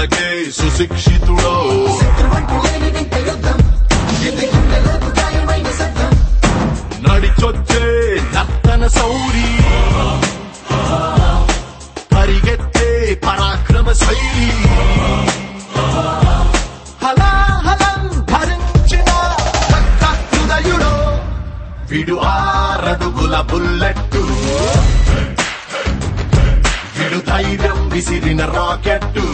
నేలకే సుశిక్షితుడో నడిచొచ్చే నర్తన సౌరి పరిగెత్తే పరాక్రమ శైలి హలాహలం భరించిన రక్త హృదయుడో విడు ఆరడుగుల బుల్లెట్టు విడు ధైర్యం విసిరిన రాకెట్టు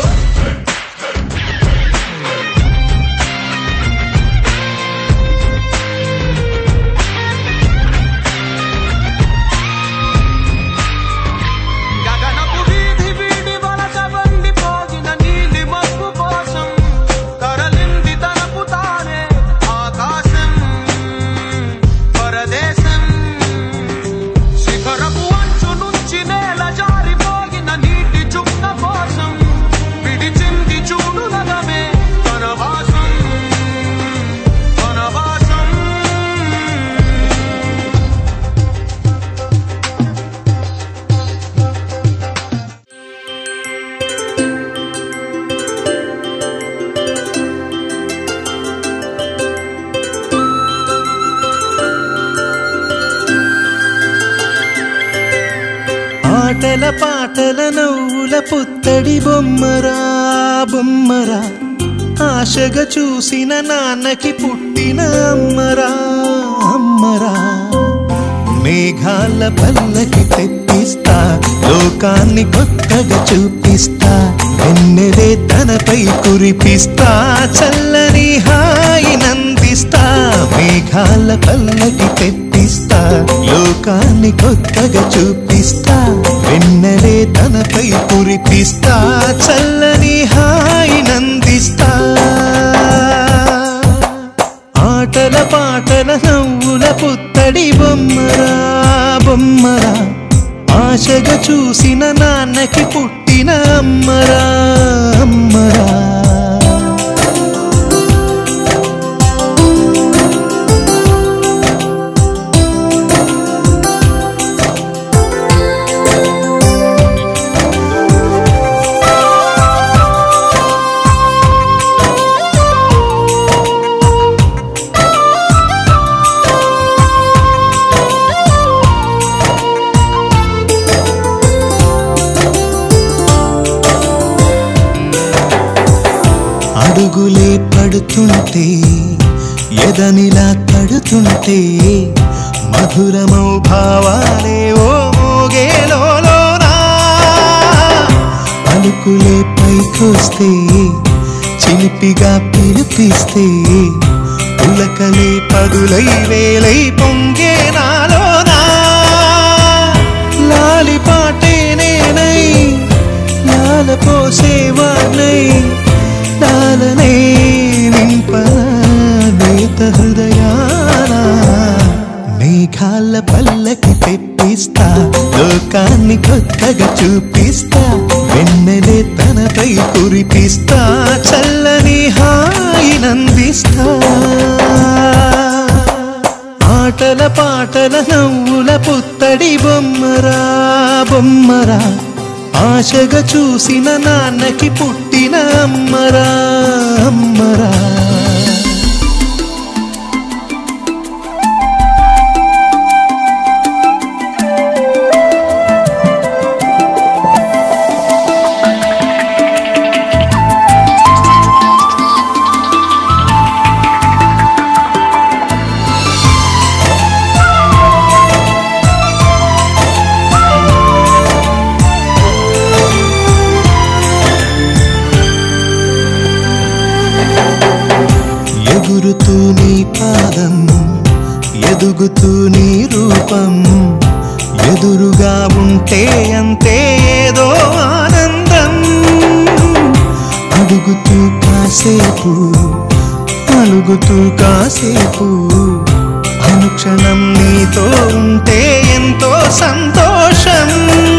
గగనపు వీధి వీడి వలస వండిపోగిన నీలి మబ్బు కోసం తరలింది తనపు తానే ఆకాశం పరదేశం శిఖరపు అంచు నుంచి నేల జారిపోగిన నీటి చుక్క కోసం విడిచింది చూడు నగమే తన వాసం తన వాసం ఆటల పాటల నవ్వుల పుత్తడి బొమ్మరా బొమ్మరా ఆశగా చూసిన నాన్నకి పుట్టిన అమ్మరా అమ్మరా మేఘాల పల్లకి తెప్పిస్తా లోకాన్ని కొత్తగా చూపిస్తా వెన్నెలే తనపై కురిపిస్తా చల్లని హాయి నందిస్తా మేఘాల పల్లకి తెప్పిస్తా లోకాన్ని కొత్తగా చూపిస్తా వెన్నెలే తనపై కురిపిస్తా చల్లని హాయి నందిస్తా ఆటల పాటల నవ్వుల పుత్తడి బొమ్మరా బొమ్మరా ఆశగా చూసిన నాన్నకి పుట్టిన అమ్మరా అమ్మరా అడుగులే పడుతుంటే ఎదనిలా తడుతుంటే మధురమౌ భావాలే ఓ మోగేలోనా పలుకులే పైకొస్తే చిలిపిగా పిలిపిస్తే పులకలే పదులై వేలై పొంగే నాలోనా లాలి పాటే నేనై లాల పోసేవాణ్ణై లాలనే నింపనా నేత హృదయాన మేఘాల పల్లకి తెప్పిస్తా లోకాన్ని కొత్తగా చూపిస్తా వెన్నెలే తనపై కురిపిస్తా చల్లని హాయి నందిస్తా ఆటల పాటల నవ్వుల పుత్తడి బొమ్మరా బొమ్మరా ఆశగా చూసిన నాన్నకి పుట్టిన అమ్మరా అమ్మరా ఎగురుతూ నీ పాదం ఎదుగుతూ నీ రూపం ఎదురుగా ఉంటే అంతే ఏదో ఆనందం అడుగుతూ కాసేపు అలుగుతూ కాసేపు అనుక్షణం నీతో ఉంటే ఎంతో సంతోషం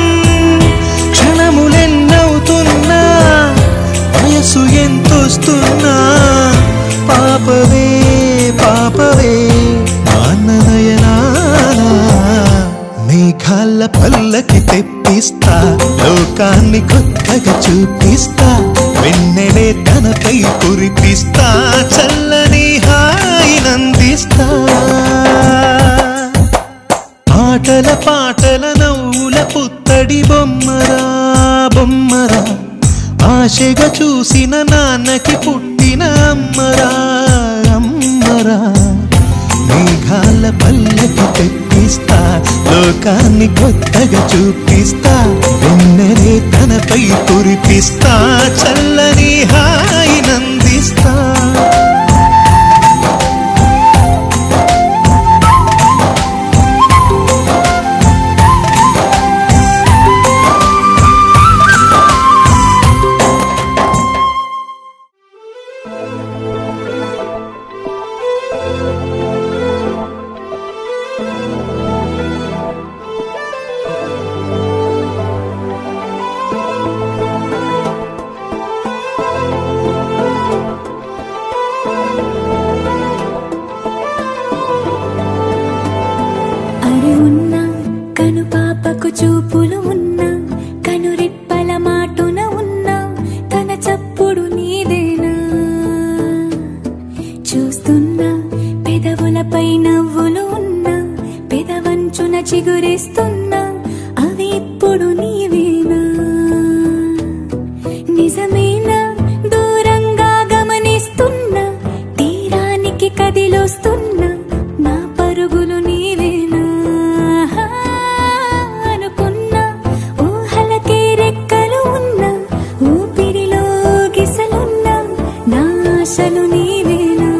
క్షణములెన్నవుతున్నా వయసు ఎంతొస్తున్నా పాపవే పాపవే నాన్ననయనా మేఘాల పల్లకి తెప్పి చూపిస్తా లోకాన్ని కొత్తగా చూపిస్తా వెన్నెలే తనపై కురిపిస్తా చల్లని హాయినందిస్తా ఆటల పాటల నవ్వుల పుత్తడి బొమ్మరా బొమ్మరా ఆశగా చూసిన నాన్నకి పుట్టిన అమ్మరా అమ్మరా మేఘాల పల్లకి తెప్పిస్తా లోకాన్ని కొత్తగా చూపిస్తా వెన్నెలే తనపై కురిపిస్తా చల్లని హాయినందిస్తా అరి ఉన్నా కను పాపకు చూపులు ఉన్నా కను రెప్పల మాటున ఉన్నా తన చప్పుడు నీదేనా చూస్తున్నా పెదవులపై నవ్వులు ఉన్నా పెదవంచున చిగురిస్తున్నా అవి ఇప్పుడు నీవేనా నిజమేనా దూరంగా గమనిస్తున్నా తీరానికి కదిలొస్తున్నా నా పరుగులు నీవేనా అనుకున్నా ఊహలకే రెక్కలు ఉన్నా ఊపిరిలో గిసలున్నా నా ఆశలు నీవేనా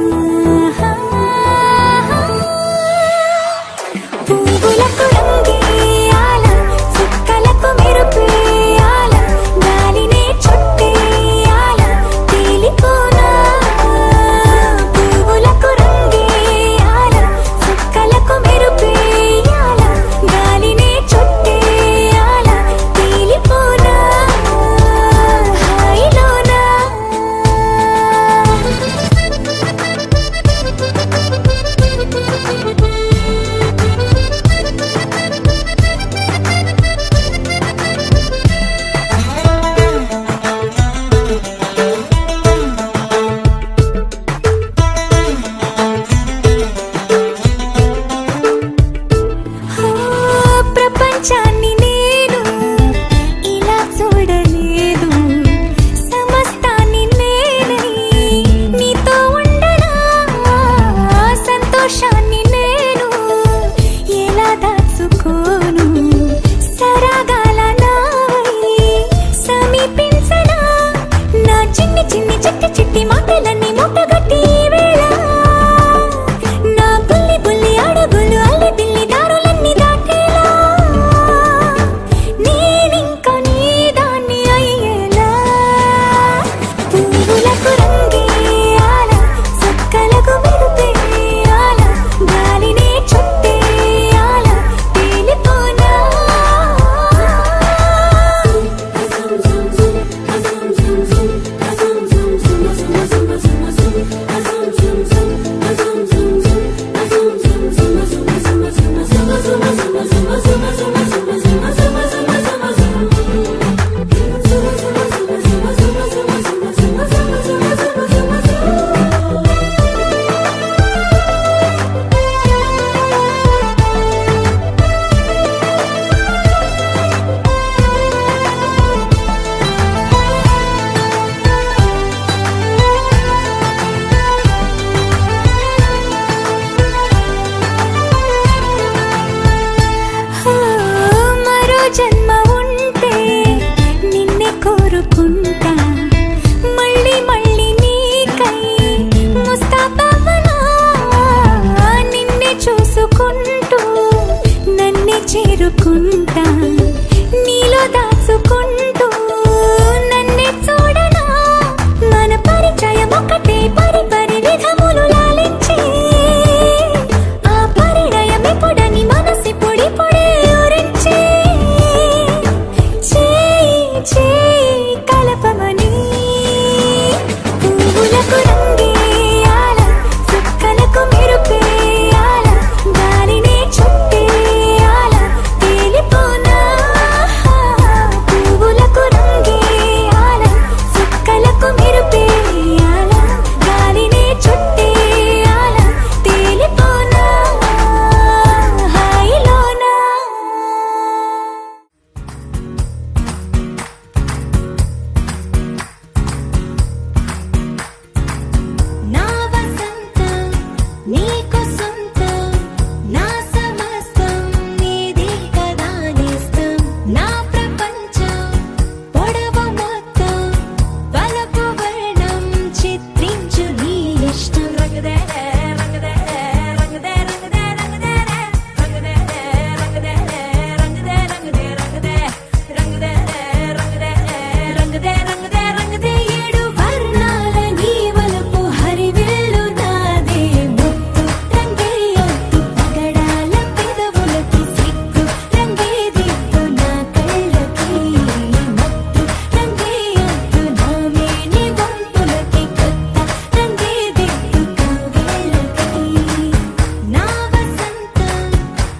పువ్వులకు రంగేయాల చుక్కలకు మెరుపేయాల గాలినే చుట్టేయాల తేలిపోనా పువ్వులకు రంగేయాల చుక్కలకు మెరుపేయాల గాలినే చుట్టేయాల తేలిపోనా హాయిలోనా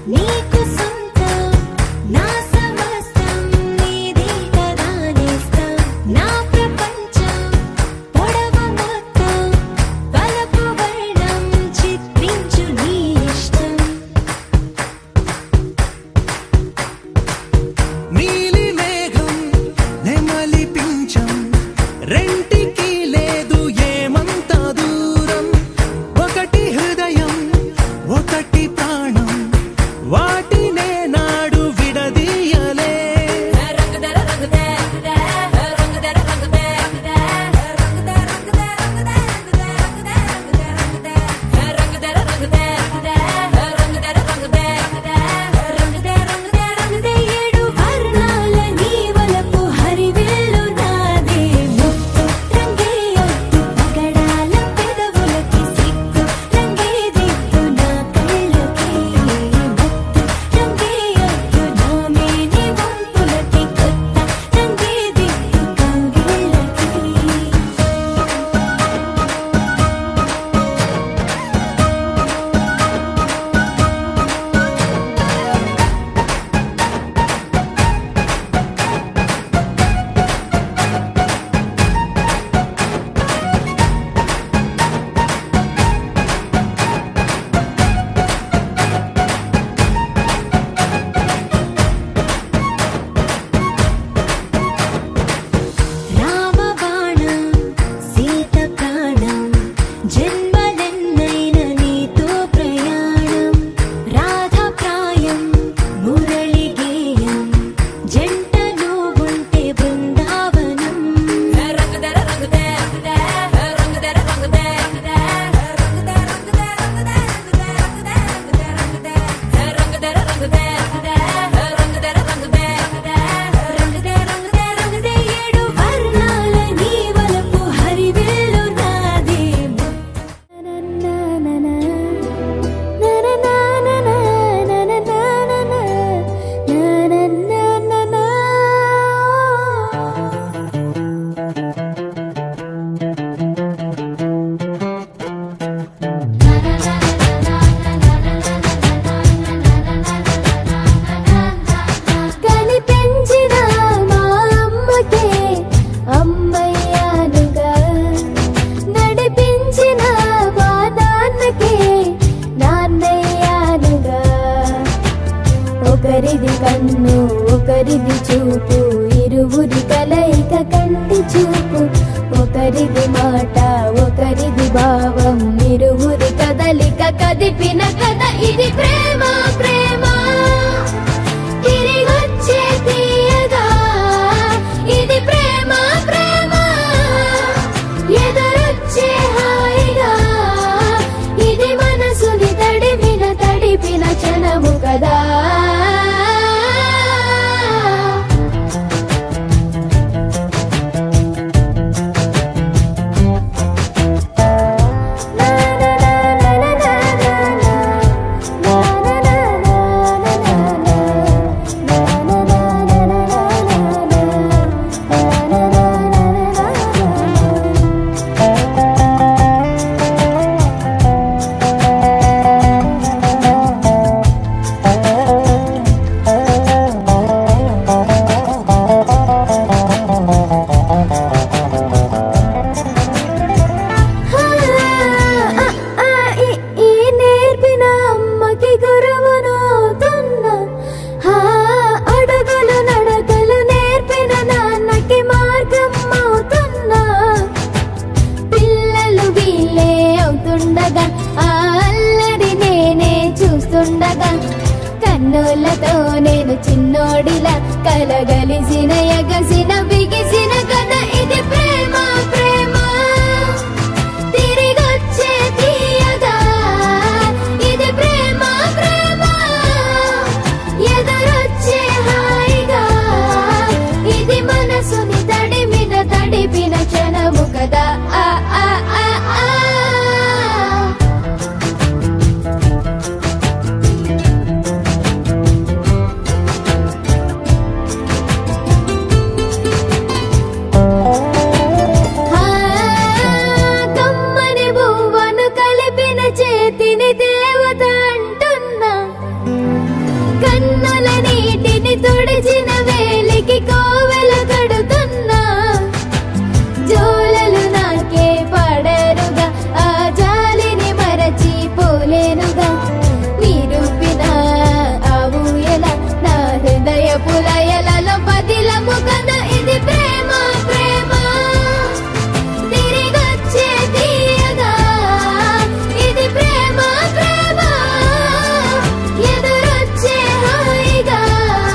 నీకు సొంతం నా సమస్తం నీదే కదా నేస్తం నా ప్రపంచం పొడవు మొత్తం వలపు వర్ణం చిత్రించు నీ ఇష్టం నీలి మేఘం నెమలి పించం రెంటికి లేదు ఏమంత దూరం ఒకటి హృదయం ఒకటి ప్రాణం వాటినే నాడు విడదీయలే ఏడు వర్ణాల నీ వలపు హరివెల్లు నాదే ముక్కు రంగే ఒట్టు పగడాల పెదవులకి సిక్కు రంగే దిక్కు నా కళ్ళకి ముక్కు రంగే ఒట్టు నా మేని వంపులకి కొత్త రంగే దిక్కు కౌగిళ్ళకి రామబాణం సీత ప్రాణం జన్మలెన్నైన నీతో ప్రయాణం రాధా ప్రాయం మురళి గేయం జంట నువ్వుంటే బృందావనం ఏడు వర్ణాల నీ వలపు హరివెల్లు నాదే కనిపించిన మా అమ్మకే అమ్మయ్యానుగా నడిపించిన మా నాన్నకే నాన్నయ్యానుగా ఒకరిది కన్ను ఒకరిది చూపు ఇరువురి కలయిక కంటి చూపు ఒకరిది మాట ఒకరిది భావం ఇరువురి కదలిక కదిపిన కథ ఇది ప్రేమ ప్రేమ తిరిగొచ్చే తీయగా ఇది ప్రేమ ప్రేమ ఎదురొచ్చే హాయిగా ఇది మనసుని తడిపిన తడిపిన క్షణము కదా ఈ నేర్పిన అమ్మకి గురువునవుతున్నా హా, అడుగులు నడకలు నేర్పిన నాన్నకి మార్గం అవుతున్నా పిల్లలు వీళ్ళే అవుతుండగా ఆ అల్లరి నేనే చూస్తుండగా కన్నులతో నేను చిన్నోడిలా కలగలిసిన ఎగసిన బిగిసిన కథ ఇది ప్రేమ ప్రేమ తిరిగొచ్చే తీయగా ఇది ప్రేమ ప్రేమ ఎదురొచ్చే హాయిగా ఇది మనసుని తడిమిన తడిపిన క్షణము కదా ఆ ఆ ఆ ఆ ఆ కన్నుల నీటిని తుడిచిన వేలికి కోవెల కడుతున్నా జోలలు నాకే పడరుగా ఆ జాలిని మరచి పోలేనుగా నిరూపిన ఆవు ఎలా నా హృదయ పులయలలో పదిలము కన ఇది ప్రేమ ప్రేమ తిరిగొచ్చే తీయగా ఇది ప్రేమ ప్రేమ ఎదురొచ్చే హాయిగా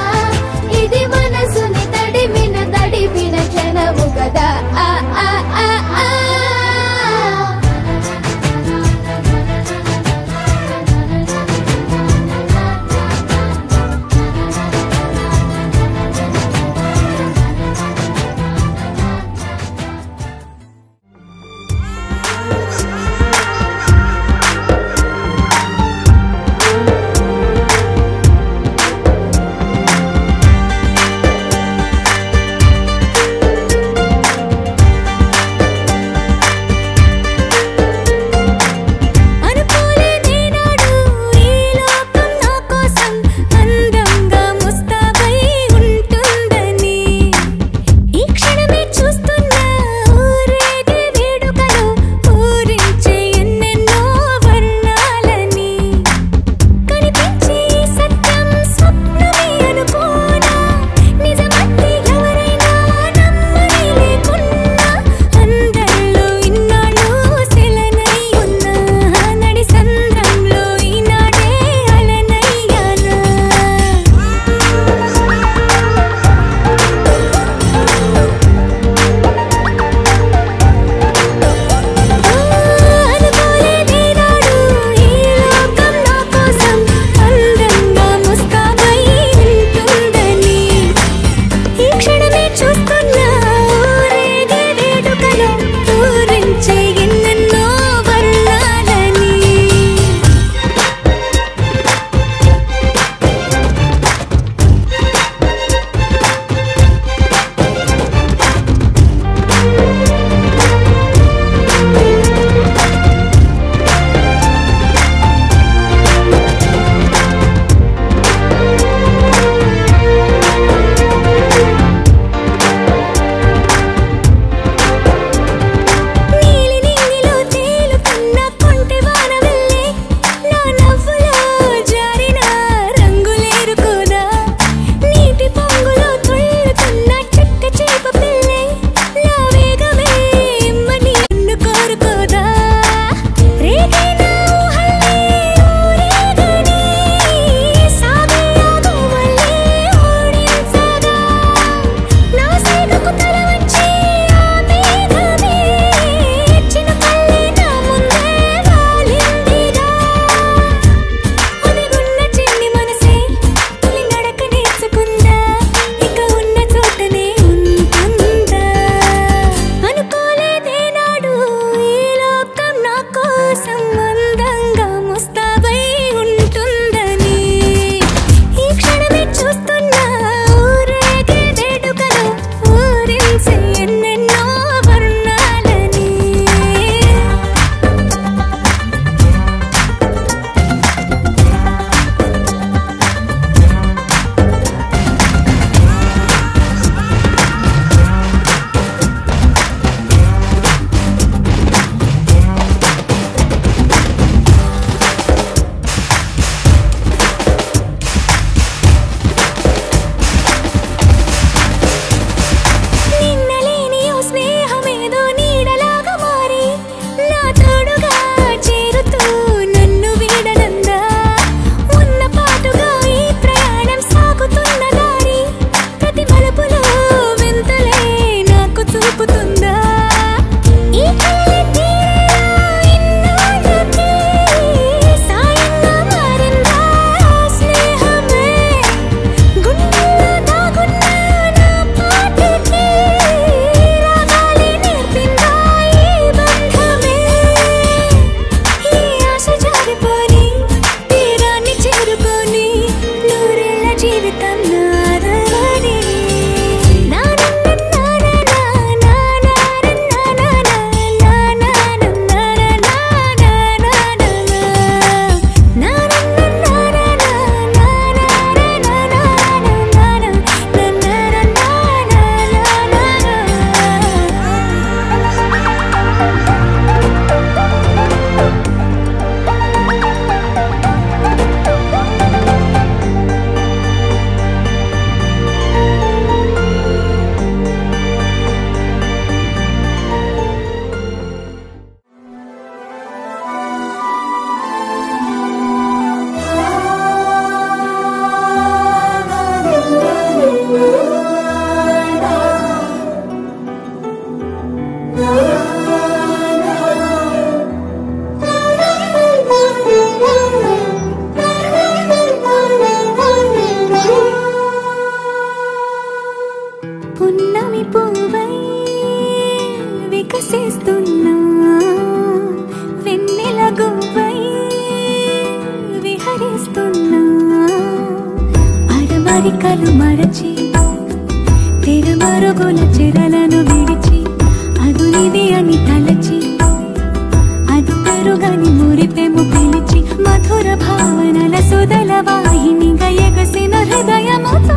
అరమరికలు మరచి తెరమరుగుల చెరలను విడిచి అదునిది అని తలచి అదు పెరుగని మురిపెము పిలిచి మధుర భావనల సుదల వాహినిగా ఎగసిన హృదయముతో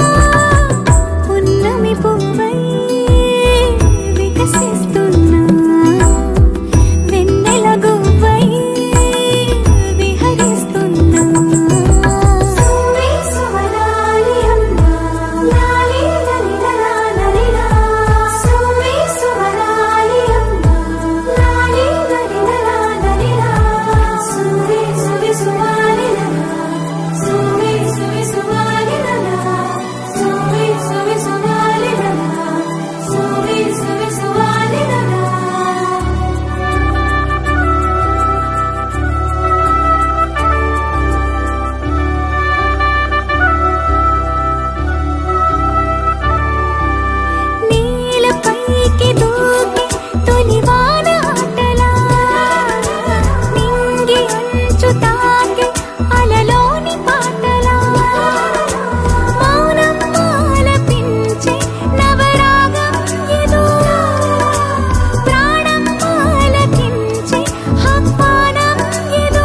పున్నమి పువ్వై వికసిస్తున్నా వెన్నెల గువ్వై విహరిస్తున్నా సువి సువనాలి అమ్మా లాలి లలిలా లలిలా సువి సువనాలి అమ్మా లాలి లలిలా లలిలా సువి సువి సువాలి లలా సువి సువి సువాలి లలా సువి సువి సువాలి లలా సువి సువి సువాలి లలా నీలపైకి దూకి తొలివాన ఆటలా నింగి అంచు తాకి అలలోని పాటలా మౌనం ఆలపించే నవరాగం ఏదో ప్రాణం ఆలకించే ఆహ్వానం ఏదో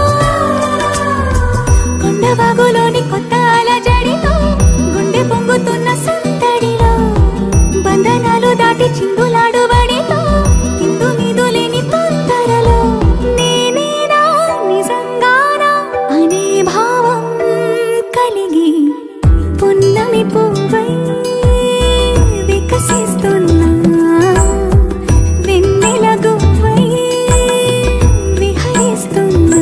కొండవాగులోని కొత్త అలజడిలో గుండె పొంగుతున్న సందడిలో బంధనాలు దాటి చిందులాడు బడిలో ఇందు మీదు లేని తొందరలో నేనేనా నిజంగానా అనే భావం కలిగి పున్నమి పువ్వై వికసిస్తున్నా వెన్నెల గువ్వై విహరిస్తున్నా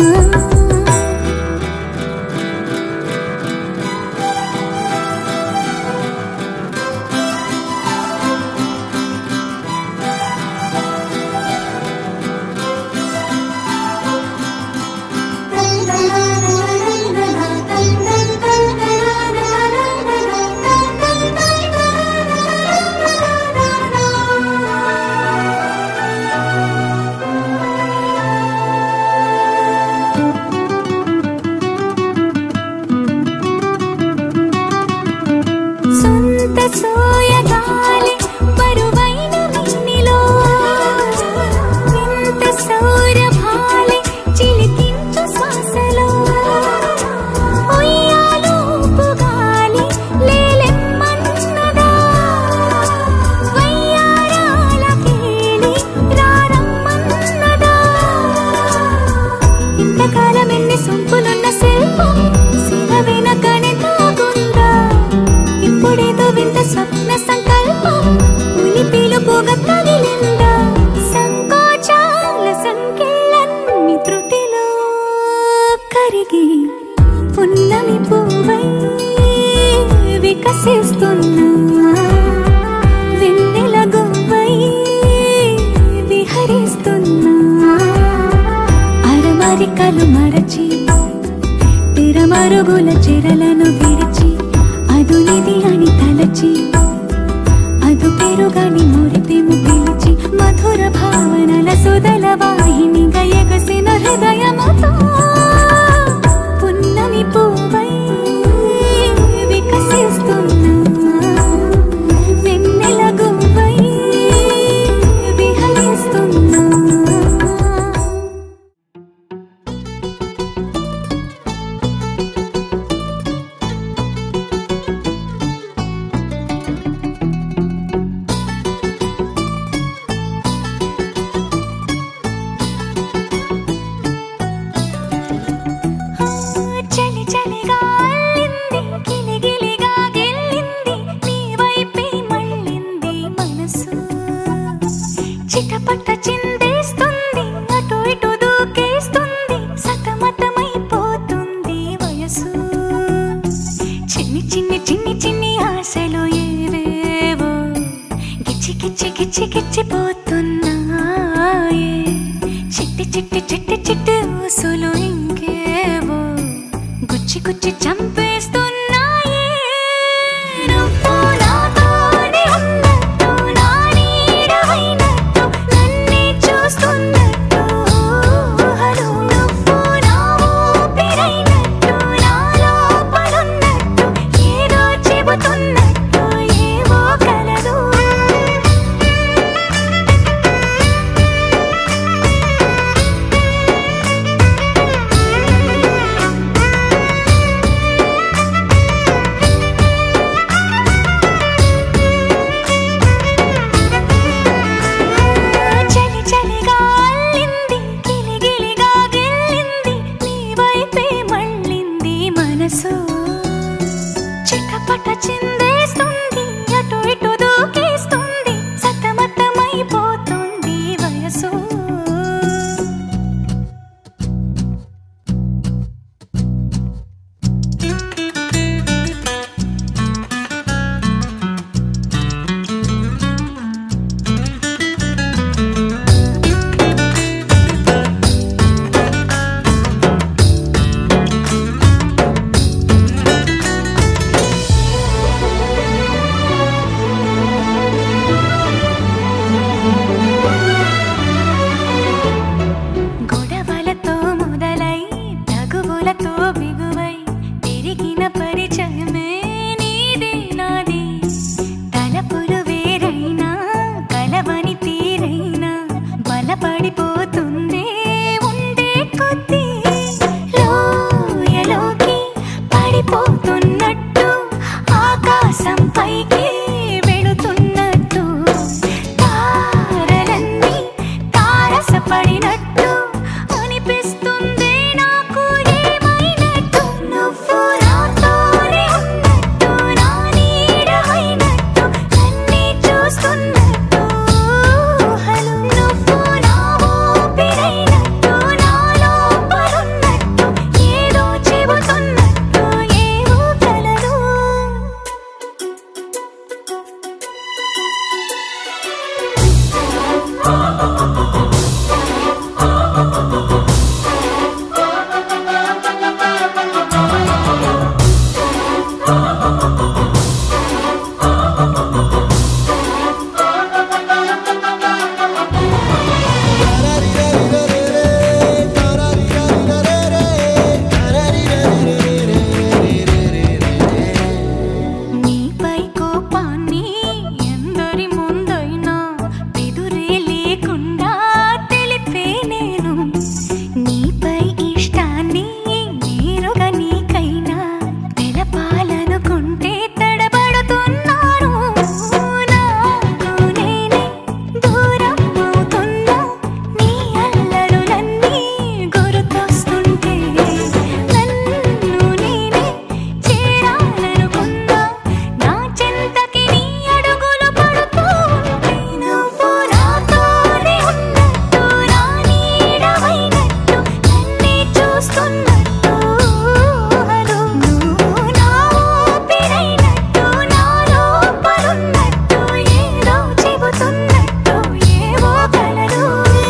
సొంత సోయగాలి బరువైన మిన్నిలో వింత సౌరభాలి చిలికించు శ్వాసలో ఉయ్యాలూపు గాలి లేలెమ్మన్నదా వయ్యారాల కేళి రారమ్మన్నదా ఇంతకాలం ఎన్ని సొంపులున్న శిల్పం శిల వెనకనే తాగుందా ఇప్పుడేదో వింత స్వప్న సంకల్పం ఉలి పిలుపుగా తగిలిందా సంకోచాల సంఖ్యలన్నీ త్రుటిలో కరిగి పున్నమి పువ్వై వికసిస్తున్నా వెన్నెల గువ్వై విహరిస్తున్నా అరమరికలు మరచి తిరమరుగుల చెరలను విడిచి అదునిది అని తలచి అదు పెరుగని మురిపెము పిలిచి మధుర భావనల సుదల వాహినిగా ఎగసిన హృదయముతో పున్నమి పువ్వై వికసిస్తున్నా వెన్నెల గువ్వై విహరిస్తున్నా చలి చలిగా అల్లింది గిలిగిలిగా గెల్లింది నీ వైపే మళ్ళింది మనసు చిటపట చిందేస్తుంది అటు ఇటు దూకేస్తుంది సతమతమైపోతుంది వయసు చిన్ని చిన్ని చిన్ని చిన్ని ఆశలు ఏవేవో గిచ్చి గిచ్చి గిచ్చి గిచ్చిపోతున్నాయే చిట్టి చిట్టి చిట్టి చిట్టి ఊసులు ఇంకేవో గుచ్చి గుచ్చి చంపేస్తున్నాయే నువ్వు నాతోనే ఉన్నట్టు నా నీడవైనట్టు నన్నే చూస్తున్నట్టు ఊహలు నువ్వు నా ఊపిరైనట్టు నా లోపలున్నట్టు ఏ మనసు చిటపట చిందేస్తుంది అటు ఇటు దూకేస్తుంది సతమతమైపోతుంది వయసు గొడవలతో మొదలై తగువులతో బిగువై పెరిగిన పరిచయమే నీది నాది తలపులు వేరైనా కలవని తీరైనా బలపడిపోతుంది ఉండే కొద్దీ లోయలోకి పడిపోతున్నట్టు ఆకాశం పైకి వెళుతున్నట్టు తారలన్నీ తారసపడినట్టు అనిపిస్తుంది నాకు ఏమైనట్టు నువ్వు నాతోనే ఉన్నట్టు నా నీడమైనట్టు నన్నే చూస్తున్నట్టు ఊహలు నువ్వు నా ఊపిరైనట్టు నా లోపలున్నట్టు ఏదో చెబుతున్నట్టు ఏవో కలలు నీపై కోపాన్ని ఎందరి ముందైనా ఎదురే లేకుండా తెలిపే నేను నీపై ఇష్టాన్ని నేరుగా నీకైనా తెలపాలనుకుంటే తడబడుతున్నాను నాకు నేనే దూరం అవుతున్నా నీ అల్లరులన్నీ గుర్తొస్తుంటే నన్ను నేనే చేరాలనుకున్నా నా చెంతకి నీ అడుగులు పడుతూ ఉంటే నువ్వు నాతోనే ఉన్నట్టు నా నీడమైనట్టు నన్నే చూస్తున్నట్టు ఊహలు నువ్వు నా ఊపిరైనట్టు నా లోపలున్నట్టు ఏదో చెబుతున్నట్టు ఏవో కలలు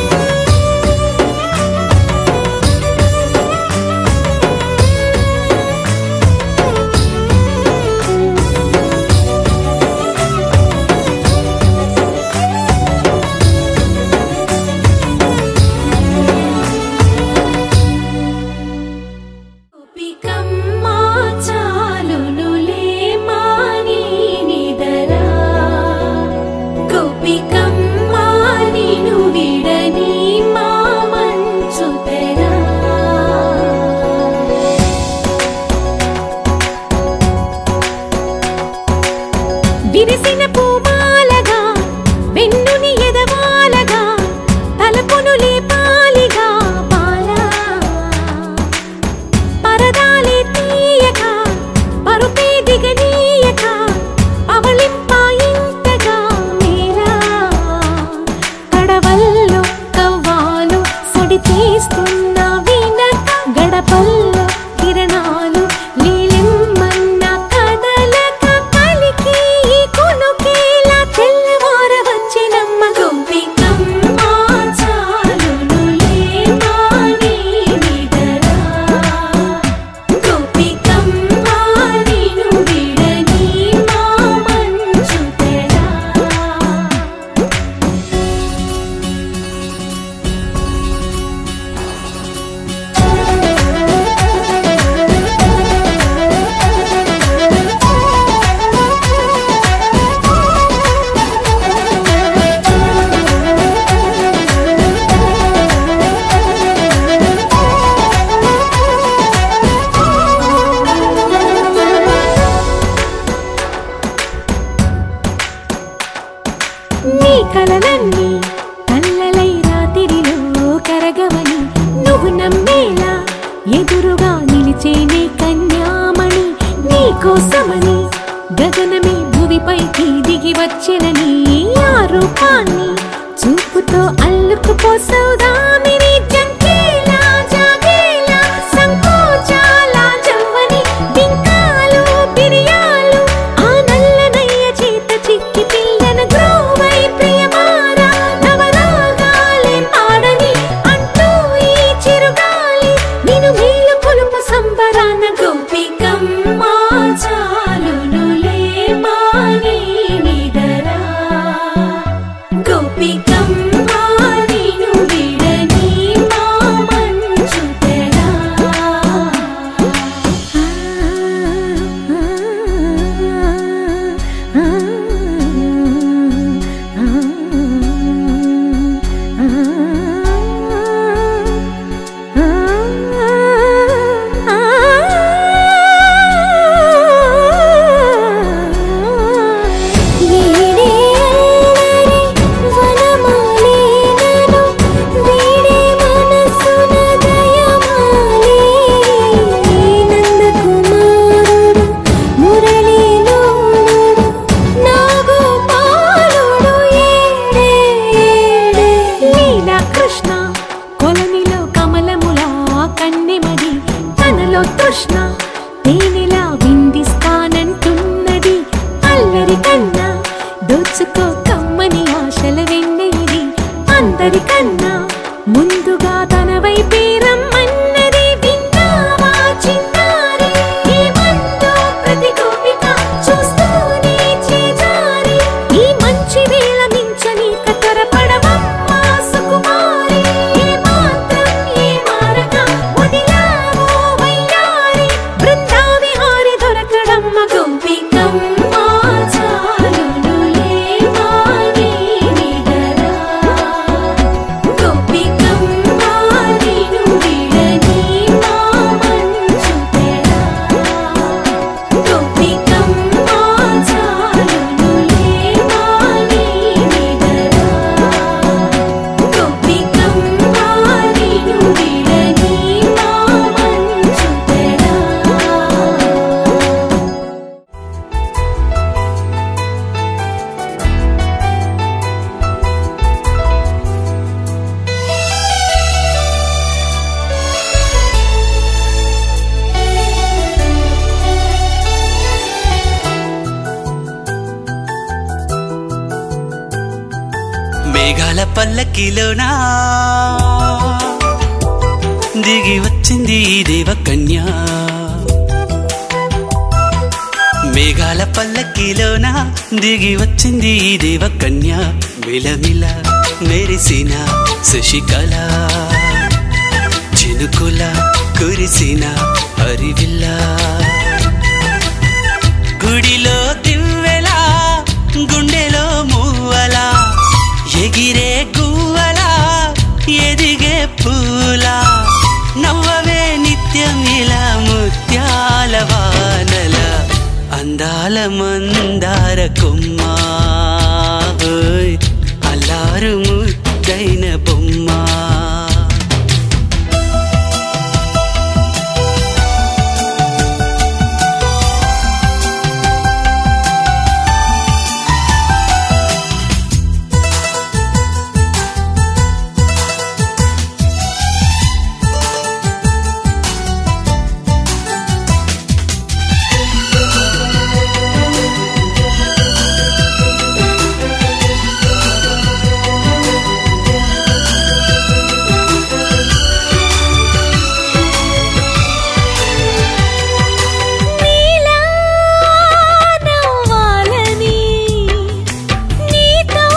గోపికమ్మా చాలునులే మాని నిదరా గోపికమ్మా నిను విడని మా మంచు తెరా విరిసిన పూమాలగా వెన్నుని ఎదవాలగా తలపును లేపాలిగా పాలా పరదాలే తీయక పరుపే దిగనీయక అవళింపాయింతగా మీరా కడవల్లో కవ్వాలు సడి తీస్తున్న వీణక గడపల్లో కిరణాలు నీలిమ్మన్న కదలక కలికి ఈ కునుకేలా తెల్లవార వచ్చినమ్మ గోపికమ్మ చాలునులే మాని నిదరా గోపికమ్మ నిను విడని మా మంచు తెరా నీ కలలన్నీ కల్లలై రాతిరిలో కరగవని నువ్వు నమ్మేలా ఎదురుగా నిలిచేనే కన్యామ నీకోసమని గగనమే భూమిపైకి దిగి వచ్చినని ఆ రూపాన్ని చూపుతో అల్లుకుపోసౌదామిని జంకేలా జాగేలా సంకోచాల జవ్వని బింకాలు బిరియాలు ఆ నల్లనయ్య చేత చిక్కి పిల్లన గ్రోవై ప్రియమారా నవరాగాలే పాడని అంటూ ఈ చిరుగాలి నిన్ను మేలు కొలుపు సంబరాన గోపికమ్మ చాలునులే మాని నిదరా గోపికమ్మ నిన్ను విడని మా మంచు తెరా వీడే అల్లరి వనమాలినను వీడే మనసున దయమాలి నందకుమారుడు మురళీలోనుడు నాగోపాలుడు ఏడే ఏడే లీలా కృష్ణ కొలనిలో కమలములా కన్నెమది తనలో తృష్ణ తేనెలా విందిస్తానంటున్నది అల్లరి కన్నా దోచుకో కమ్మని ఆశల వెన్నెయిది అందరికన్నా ముందుగా తన వైపే రమ్మన్నది విన్నావా చిన్నారి ఏమందో ప్రతి గోపిక చూస్తూనే చేజారి ఈ మంచి వేళ మించని కతరపడవమ్మ సుకుమారి ఏ మాత్రం ఏ మారక వదిలావో వయ్యారి బృందావిహారి దొరకడమ్మ గోపికమ్మ చాలునులే మాని నిదరా గోపికమ్మ నిన్ను విడని మా మంచు తెరా గోపికమ్మ చాలునులే మాని నిదరా గోపికమ్మ నిన్ను విడని మా మంచు తెరా మేఘాల పల్లకిలోనా దిగి వచ్చింది ఈ దేవకన్య మేఘాల పల్లకిలోన దిగి వచ్చింది ఈ దేవకన్య మిలమిల మెరిసిన శశికళ చినుకుల కురిసిన హరివిల్లా గుడిలో దివ్వెలా గుండెలో మూవలా ఎగిరే గువ్వలా ఎదిగే పూలా నవ్వవే నిత్యం ఇలా ముత్యాల వానల అందాల మందార కొమ్మ ఓయ్, అల్లారు ముద్దైన బొమ్మ నీలా నవ్వాలని నీతో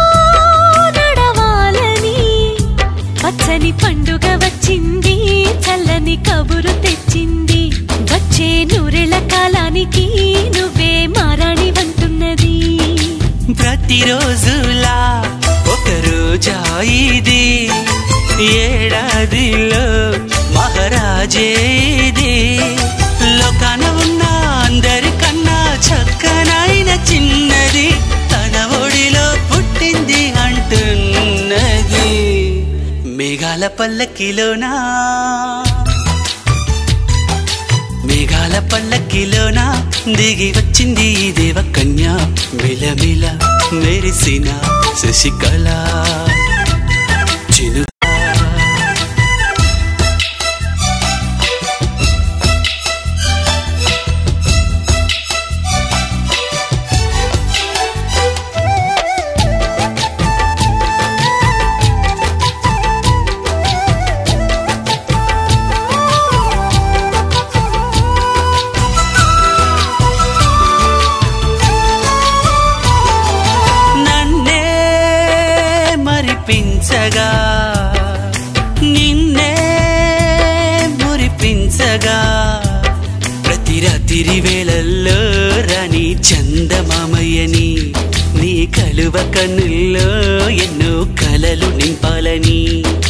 నడవాలని పచ్చని పండుగ వచ్చింది చల్లని కబురు తెచ్చింది వచ్చే నూరెళ్ళ కాలానికి నువ్వే మారాణి వంటున్నది ప్రతిరోజులా ఒక రోజా ఇది ఏడాదిలో మహారాజే ఇది లోకాన ఉన్న అందరికన్నా చక్కనైన చిన్నది తన ఒడిలో పుట్టింది అంటున్నది మేఘాల పల్లకిలోనా మేఘాల పల్లకిలోనా దిగి వచ్చింది ఈ దేవ కన్య మిలమిల మెరిసిన శశికళ చిను నన్నే మరిపించగా నిన్నే మురిపించగా ప్రతి రాత్రి వేళల్లో రాణి చందమామయ్యని నీ కలువ కన్నుల్లో ఎన్నో కలలు నింపాలని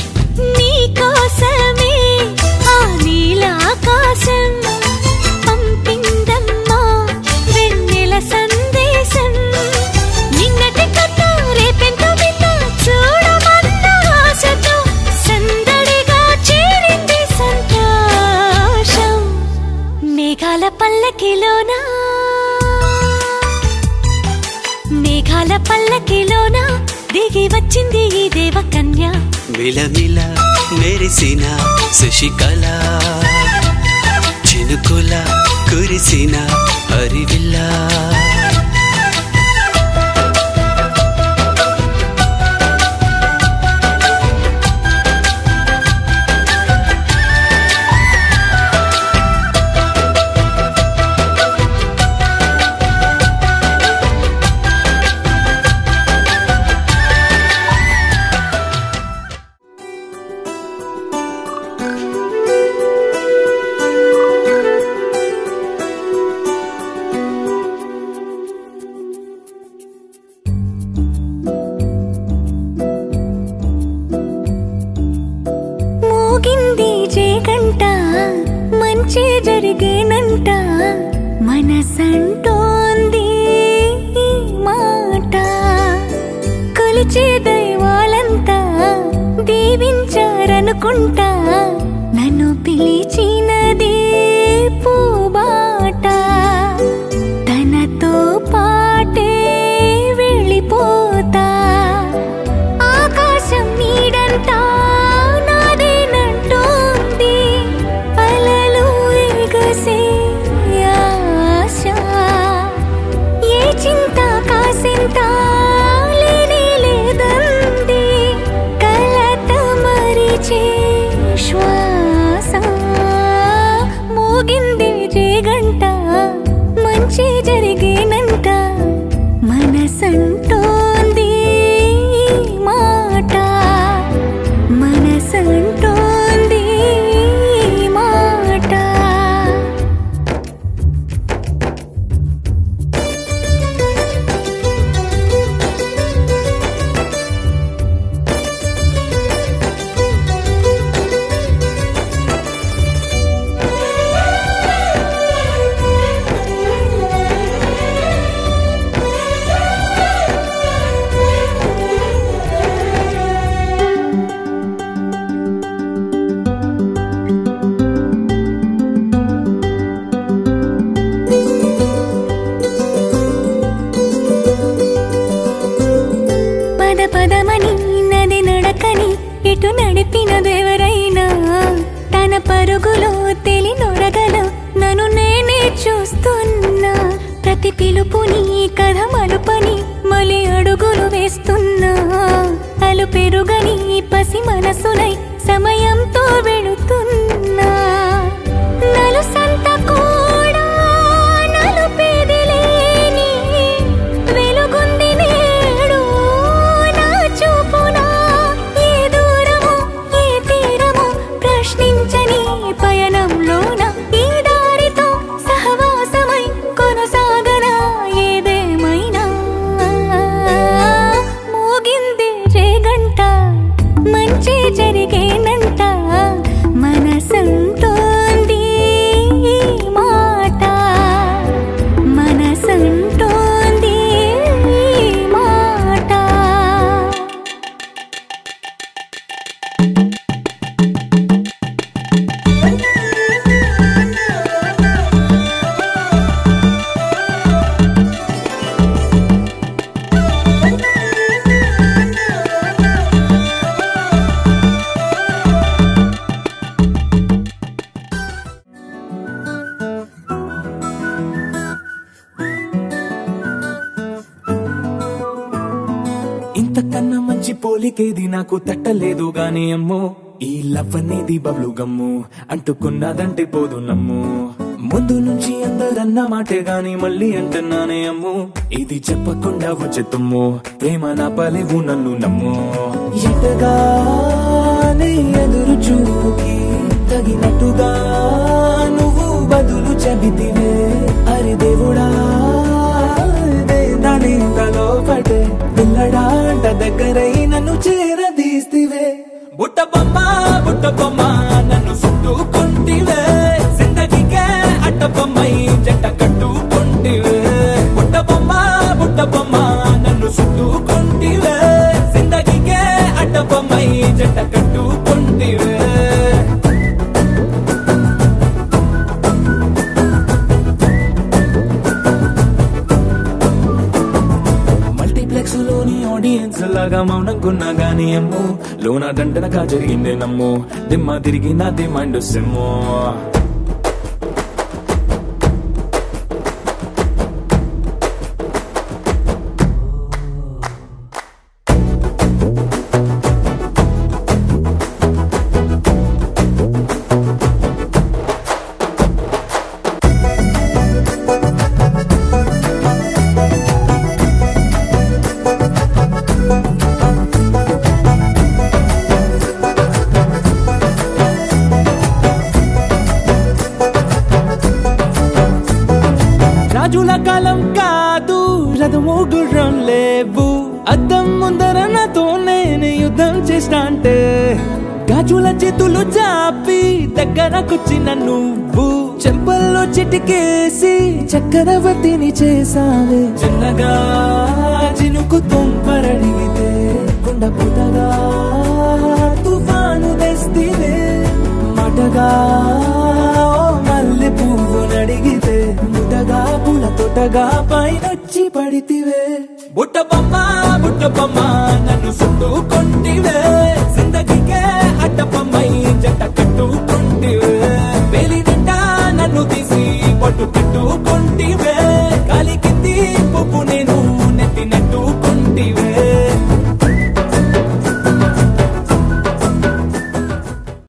నీకోసమే ఆ నీలాకాశం పంపిందమ్మా వెన్నెల సందేశం నిన్నటి కథ రేపెంత వింత చూడమన్న ఆశతో సందడిగా చేరింది సంతోషం మేఘాల పల్లకిలోనా మేఘాల పల్లకిలోన దిగి వచ్చింది ఈ దేవ కన్య మిలమిల మెరిసిన శశికళ చినుకుల కురిసిన హరివిల్లా మోగింది జే గంట మంచి జరిగేనంట మనసంటోంది ఈ మాట కొలిచే దైవాలంతా దీవించారనుకుంటా నన్ను పిలిచినది పూబాట తనతో పాటే వెళ్ళిపోతా ఆకాశం నీడంతా నాదేనంటోంది అలలు ఎగసే ఆశ ఏ చింత కాసింత లేనే లేదంది కలత మరిచే శ్వాస మోగింది జేగంట మంచి జరిగేనంట మనసంటోంది ఈ మాట మనసంటోంది ఈ మాట పద పదమని నది నడకని ఇటు నడిపినదెవరైనా తన పరుగులో తెలి నొరగల నన్ను నేనే చూస్తున్నా ప్రతి పిలుపుని కథ మలుపని మలి అడుగులు వేస్తున్నా అలు పెరుగని పసి మనసునై సమయంతో వెళుతున్నా నలుసంత కూడా నలుపేది లేని వెలుగుంది నేడు నా చూపునా ఏ దూరము ఏ తీరము ప్రశ్నించని పయనంలోన ఈ దారితో సహవాసమై కొనసాగనా ఏదేమైనా మోగింది రేగంట మంచి జరిగే మంచి పోలికేది నాకు తట్టలేదు గాని అమ్మో ఈ లవ్ అనేది బబ్లు గమ్ము అంటుకున్నదంటే పోదు నమ్ము ముందు నుంచి అందరన్న మాటే గాని మళ్ళీ అంటున్నానే అమ్ము ఇది చెప్పకుండా వచ్చే తుమ్ము ప్రేమ నా పలేవు నన్ను నమ్ము ఎటగానే ఎదురు చూకి తగినట్టుగా నువ్వు బదులు చెబితివే అరి దేవుడా దాని తలో పడే పిల్లడాంట దగ్గరై నన్ను చేరదీస్తివే బుట్ట బొమ్మ బుట్ట బొమ్మ నన్ను చుట్టుకుంటివే జిందగీకే అట్ట బొమ్మై జంట కట్టుకుంటివే బుట్ట బొమ్మ బుట్ట బొమ్మ నన్ను చుట్టుకుంటివే జిందగీకే అట్ట బొమ్మై జంట కట్టుకుంటివే మల్టీప్లెక్స్ లోని ఆడియన్స్ లాగా మౌనంకున్నా గానీ అమ్ము లోన దండనగా జరిగిందే నమ్ము దిమ్మ తిరిగి నా దిమ్మండు సిమ్ము రాజుల కాలం కాదు రథము గుర్రం లేవు అద్దం ముందర నాతో నేను యుద్ధం చేస్తా అంటే గాజుల చేతులు చాపి దగ్గరకొచ్చిన నువ్వు చెంపల్లో చిటికేసి చక్రవర్తిని చేసావే చిన్నగా చినుకు తుంపరడిగితే కుండ పుటగా తుఫాను తెస్తివే మాటగా ఓ మల్లె పువ్వు నడిగితే ముటగా పుల తొటగా పైనొచ్చి పడితివే బుట్ట బొమ్మ బుట్ట బొమ్మ నన్ను చుట్టుకుంటివే